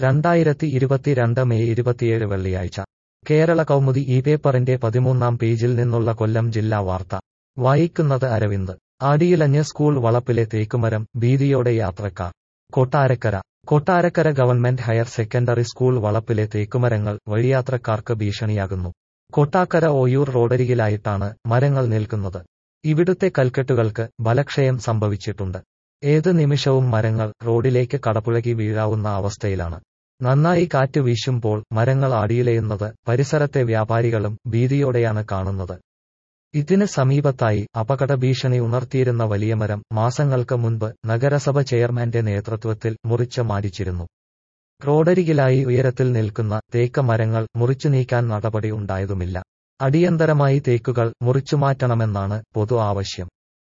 രണ്ടായിരത്തി ഇരുപത്തിരണ്ട് മെയ് ഇരുപത്തിയേഴ് വെള്ളിയാഴ്ച കേരള കൗമുദി ഈ പേപ്പറിന്റെ പതിമൂന്നാം പേജിൽ നിന്നുള്ള കൊല്ലം ജില്ലാ വാർത്ത വായിക്കുന്നത് അരവിന്ദ് ആടിയിലഞ്ഞ് സ്കൂൾ വളപ്പിലെ തേക്കുമരം ഭീതിയോടെ യാത്രക്കാർ Kottarakkara Kottarakkara government higher secondary school വളപ്പിലെ തേക്കുമരങ്ങൾ വഴിയാത്രക്കാർക്ക് ഭീഷണിയാകുന്നു കൊട്ടാക്കര ഓയൂർ റോഡരികിലായിട്ടാണ് മരങ്ങൾ നിൽക്കുന്നത് ഇവിടുത്തെ കൽക്കെട്ടുകൾക്ക് ബലക്ഷയം സംഭവിച്ചിട്ടുണ്ട് ഏത് നിമിഷവും മരങ്ങൾ റോഡിലേക്ക് കടപുഴകി വീഴാവുന്ന അവസ്ഥയിലാണ് നന്നായി കാറ്റ് വീശുമ്പോൾ മരങ്ങൾ ആടിയിലയുന്നത് പരിസരത്തെ വ്യാപാരികളും ഭീതിയോടെയാണ് കാണുന്നത് ഇതിന് സമീപത്തായി അപകട ഭീഷണി ഉണർത്തിയിരുന്ന വലിയ മരം മാസങ്ങൾക്ക് മുൻപ് നഗരസഭ ചെയർമാന്റെ നേതൃത്വത്തിൽ മുറിച്ച് മാറ്റിച്ചിരുന്നു റോഡരികിലായി ഉയരത്തിൽ നിൽക്കുന്ന തേക്ക് മരങ്ങൾ മുറിച്ചു നീക്കാൻ നടപടി ഉണ്ടായതുമില്ല അടിയന്തരമായി തേക്കുകൾ മുറിച്ചുമാറ്റണമെന്നാണ് പൊതു ആവശ്യം